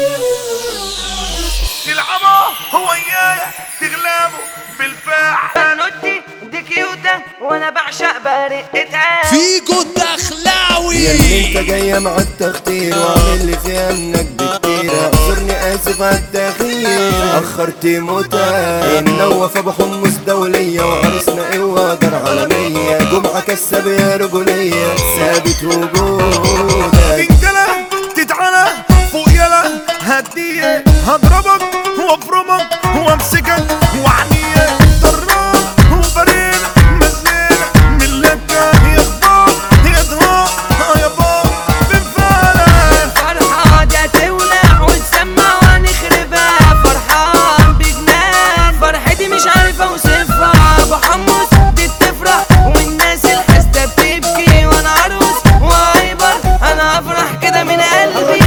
تلعبه هو اياه تغلبه بالفعل بنوتي دي كيوتة وانا بعشق برقتها فيجو الدخلاوي ياللي انت جاية مع التخطير وعامل لي فيها منك بكتير اعذرني اسف على التأخير اخرت موتة النوف ابو حمص دولية وعرسنا قوة دار عالمية جمعة كسب يا رجولية ثابت وجودك تنجلى تتعلى فوق يلا هدية هضربك وافرمك وامسكك وعنية طراب وفريق مزينة من لك يخبط يضهق يا بابا بنفعلك فرحة دي هتولع وتسمع وهنخربها فرحان بجنان فرحتي مش عارف اوصفها ابو حمص دي بتفرح والناس الحاسدة بتبكي وانا عروس وهايبر انا افرح كده من قلبي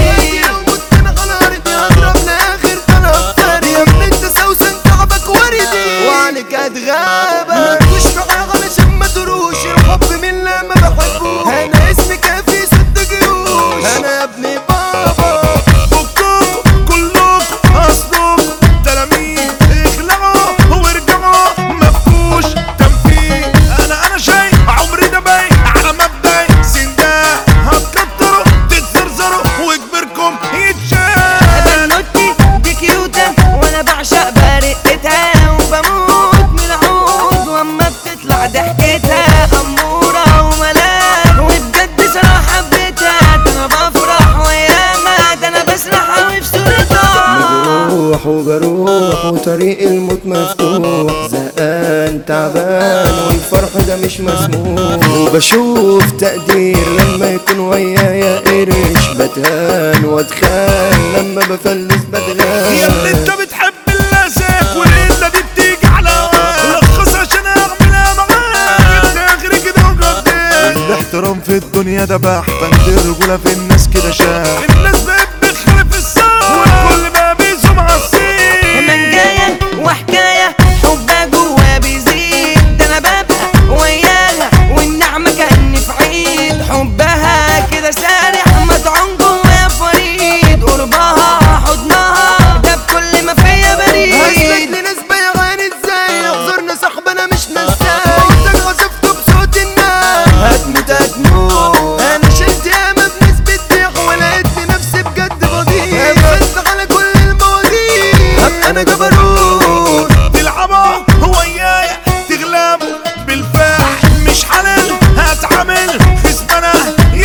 وعنك اتغابى مش معاه علشان ما تروش الحب من لا ما بحبوش انا اسمي كافي ست جيوش انا ابن بابا فكوكوا كلكوا اصلكوا تلاميذ اخلعوا وارجعوا مفكوش تنفيذ انا انا شاي عمري ده باين على مبدأ سنداه هتكتروا تتزرزروا وكبركم يتشال بنوتي دي كيوتة وانا بعشق برقتها وبموت من العود واما بتطلع ضحكتها امورة وملاك وبجد صراحة حبيتها ده انا بفرح وياما ده انا بسرح اوي في صورتها مجروح وجروح وطريق الموت مفتوح زهقان تعبان والفرح ده مش مسموح وبشوف تقدير لما يكون ويايا قرش بتهان واتخان لما بفلس يا ابني انت بدغان بتحب اللاسك والقله دي بتيجي على هواك لخص عشان اعملها معاك انت اخري كده وقدام الاحترام في الدنيا ده بح بند الرجوله في الناس كده شاف الناس بقت بتخلف الساعه والكل بقى بيزوم على السين منجاية وحكاية حبها جوا بيزيد ده انا ببقى وياها والنعمة كأني في عيد حبها كده سارح مطعون جوا فريد قربها حضنها ده بكل ما فيا هسلك بريد لنسبة يا غالي ازاي اعذرنا صاحب انا مش نساي محتاج وصفته بصوت الناس هتموت هتموت انا شلت ياما بنسبة ضيق ولقيتني نفسي بجد بضيع بس على كل المواضيع هبقى انا جبروت تلعبه هو ايايا تغلبه بالفعل مش حلال هتعامل خصمنا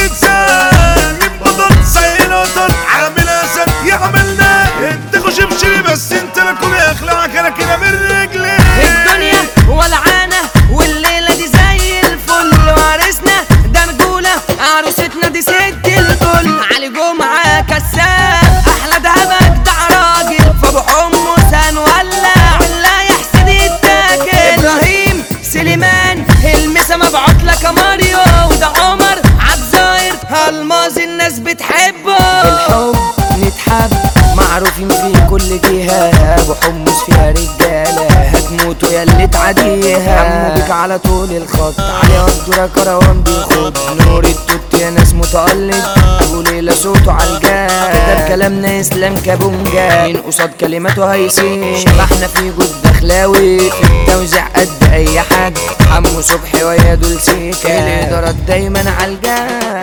يتسال من بطل زي القطر عامل اسد يعملنا انت خش بشري بس انت لكم يخلعك انا كده من رجلي الدنيا ولعانة والليلة دي زي الفل وعرسنا ده رجولة عروستنا دي ست الكل علي جمعة كساب أحلى دهبك ده راجل فأبو حمص هنولع لا يحسد يتاكل إبراهيم سليمان المسا مبعوت لك يا ماريو وده عمر عبد زاير الماظي الناس بتحبه الحب نتحب معروفين في كل جهة ابو حمص فيها رجالة هتموتوا يا اللي تعديها عمو بيك على طول الخط علي قدرة كروان بيخد نور التوت يا ناس متألق ابو ليلى صوته عالجاه كتب كلامنا اسلام كابونجا من قصاد كلماته هيسين شبحنا في جود دخلاوي في التوزيع قد اي حد عمو صبحي ويا دول سيكا الادارات دايما عالجاه